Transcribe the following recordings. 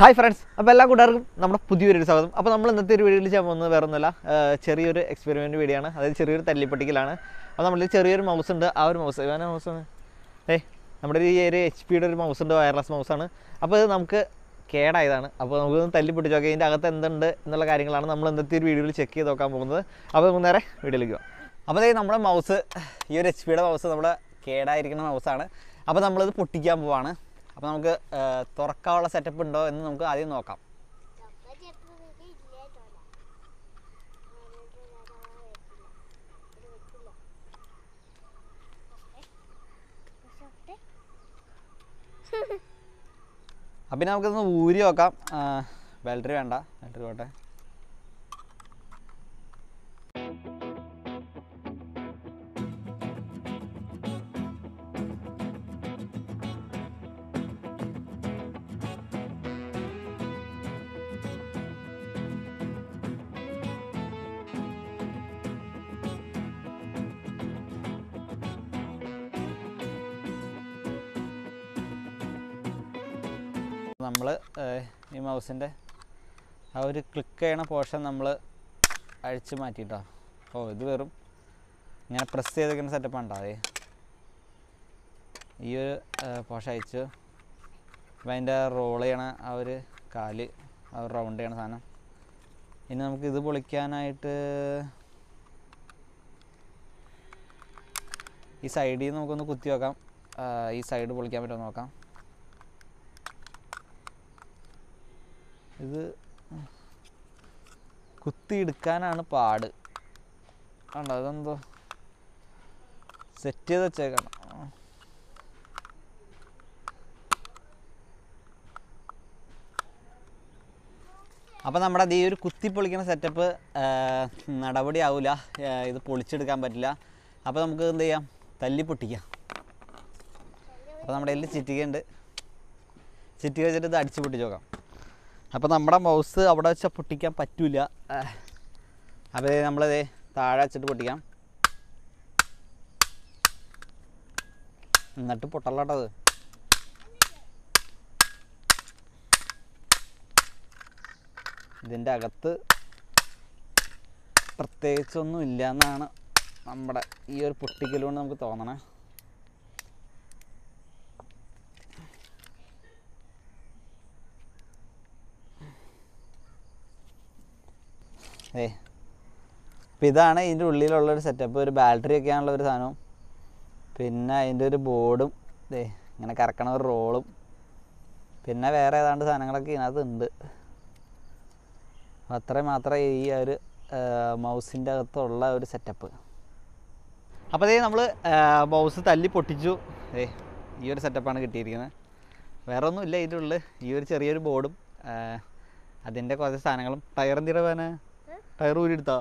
Hi friends അപ്പോൾ എല്ലാ കൂട്ടുകാർക്കും നമ്മുടെ പുതിയൊരു സ്വാഗതം അപ്പോൾ നമ്മൾ ഇന്നത്തെ ഒരു വീഡിയോയിൽ ചെയ്യാൻ പോകുന്നത് വേറെ ഒന്നുമല്ല ആ, ചെറിയൊരു എക്സ്പെരിമെൻറ്റ് വീഡിയോ ആണ് അതായത് ചെറിയൊരു തല്ലിപ്പട്ടിക്കലാണ് അപ്പോൾ നമ്മളിൽ ചെറിയൊരു മൗസ് ഉണ്ട് ആ ഒരു മൗസ് ഏതാണ് മൗസാണ് ഏയ് നമ്മുടെ ഈ ഒരു എച്ച് പിയുടെ ഒരു മൗസ് ഉണ്ട് വയർലെസ് മൗസാണ് അപ്പോൾ ഇത് നമുക്ക് കേടായതാണ് അപ്പോൾ നമുക്കൊന്ന് തല്ലി പൊട്ടിച്ച് നോക്കാം ഇതിൻ്റെ അകത്ത് എന്തുണ്ട് എന്നുള്ള കാര്യങ്ങളാണ് നമ്മൾ ഇന്നത്തെ ഒരു വീഡിയോയിൽ ചെക്ക് ചെയ്ത് നോക്കാൻ പോകുന്നത് അപ്പോൾ നമുക്ക് നേരെ വീഡിയോയിലേക്ക് പോകാം അപ്പോൾ അതായത് നമ്മുടെ മൗസ് ഈ ഒരു എച്ച് പിയുടെ മൗസ് നമ്മുടെ കേടായിരിക്കുന്ന മൗസാണ് അപ്പോൾ നമ്മളിത് പൊട്ടിക്കാൻ പോവാണ് അപ്പോൾ നമുക്ക് ആ, തുറക്കാനുള്ള സെറ്റപ്പ് ഉണ്ടോ എന്ന് നമുക്ക് ആദ്യം നോക്കാം അപ്പം പിന്നെ നമുക്കൊന്ന് ഊരി നോക്കാം ബാറ്ററി വേണ്ട ബാറ്ററി പോട്ടെ നമ്മൾ ഈ മൗസിൻ്റെ ആ ഒരു ക്ലിക്ക് ചെയ്യണ പോർഷൻ നമ്മൾ അഴിച്ച് മാറ്റിയിട്ടോ ഓ ഇത് വെറും ഇങ്ങനെ പ്രസ് ചെയ്തിരിക്കുന്ന സെറ്റപ്പ് ഉണ്ടാവേ ഈ ഒരു പോർഷൻ അയച്ചു അപ്പം അതിൻ്റെ റോൾ ചെയ്യണ ആ ഒരു കാല് ആ ഒരു റൗണ്ട് ചെയ്യണ സാധനം ഇനി നമുക്ക് ഇത് പൊളിക്കാനായിട്ട് ഈ സൈഡിൽ നിന്ന് നമുക്കൊന്ന് കുത്തി നോക്കാം ആ, ഈ സൈഡ് പൊളിക്കാൻ പറ്റുമോ നോക്കാം ഇത് കുത്തി എടുക്കാനാണ് പാട് കണ്ടോ അതെന്തോ സെറ്റ് ചെയ്ത് വെച്ചേക്കണം അപ്പോൾ നമ്മുടെ ഈ ഒരു കുത്തി പൊളിക്കുന്ന സെറ്റപ്പ് നടപടി ആവില്ല ഇത് പൊളിച്ചെടുക്കാൻ പറ്റില്ല അപ്പോൾ നമുക്ക് എന്ത് ചെയ്യാം തല്ലി പൊട്ടിക്കാം അപ്പോൾ നമ്മുടെ കയ്യിൽ ചിറ്റികയുണ്ട് ചിറ്റിക വെച്ചിട്ട് ഇത് അടിച്ച് പൊട്ടിച്ച് നോക്കാം അപ്പോൾ നമ്മുടെ മൗസ് അവിടെ വെച്ചാൽ പൊട്ടിക്കാൻ പറ്റൂല അപ്പോൾ നമ്മളത് താഴെ വെച്ചിട്ട് പൊട്ടിക്കാം എന്നിട്ട് പൊട്ടല്ലാട്ടത് ഇതിൻ്റെ അകത്ത് പ്രത്യേകിച്ചൊന്നും ഇല്ല എന്നാണ് നമ്മുടെ ഈ ഒരു പൊട്ടിക്കലുകൊണ്ട് നമുക്ക് തോന്നണേ ഏ അപ്പം ഇതാണ് ഇതിൻ്റെ ഉള്ളിലുള്ളൊരു സെറ്റപ്പ് ഒരു ബാറ്ററി ഒക്കെയാണുള്ള ഒരു സാധനവും പിന്നെ അതിൻ്റെ ഒരു ബോർഡും ദേ ഇങ്ങനെ കറക്കണ ഒരു റോളും പിന്നെ വേറെ ഏതാണ്ട് സാധനങ്ങളൊക്കെ ഇതിനകത്ത് ഉണ്ട് അപ്പം അത്രയും മാത്രമേ ഈ ഒരു മൗസിൻ്റെ അകത്തുള്ള ഒരു സെറ്റപ്പ് അപ്പോൾ അതേ നമ്മൾ മൗസ് തല്ലി പൊട്ടിച്ചു ഏ ഈ ഒരു സെറ്റപ്പാണ് കിട്ടിയിരിക്കുന്നത് വേറെ ഒന്നുമില്ല ഇതിൻ്റെ ഉള്ളിൽ ഈ ഒരു ചെറിയൊരു ബോർഡും അതിൻ്റെ കുറച്ച് സാധനങ്ങളും ടയർ എന്തിനാ വേന ടയർ ഊരിയെടുത്താ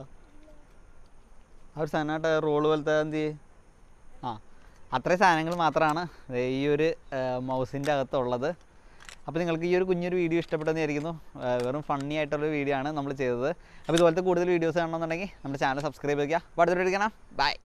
ആ ഒരു സാധനം ടയർ റോള് പോലത്തെ എന്ത് ചെയ്യ്? ആ അത്രയും സാധനങ്ങൾ മാത്രമാണ് ദേ ഈ ഒരു മൗസിൻ്റെ അകത്തുള്ളത് അപ്പോൾ നിങ്ങൾക്ക് ഈ ഒരു കുഞ്ഞൊരു വീഡിയോ ഇഷ്ടപ്പെട്ടെന്ന് വിചാരിക്കുന്നു ആ, വെറും ഫണ്ണി ആയിട്ടുള്ളൊരു വീഡിയോ ആണ് നമ്മൾ ചെയ്തത് അപ്പോൾ ഇതുപോലത്തെ കൂടുതൽ വീഡിയോസ് കാണണമെന്നുണ്ടെങ്കിൽ നമ്മുടെ ചാനൽ സബ്സ്ക്രൈബ് ചെയ്യുക അപ്പോൾ അടുത്തൊരു ബൈ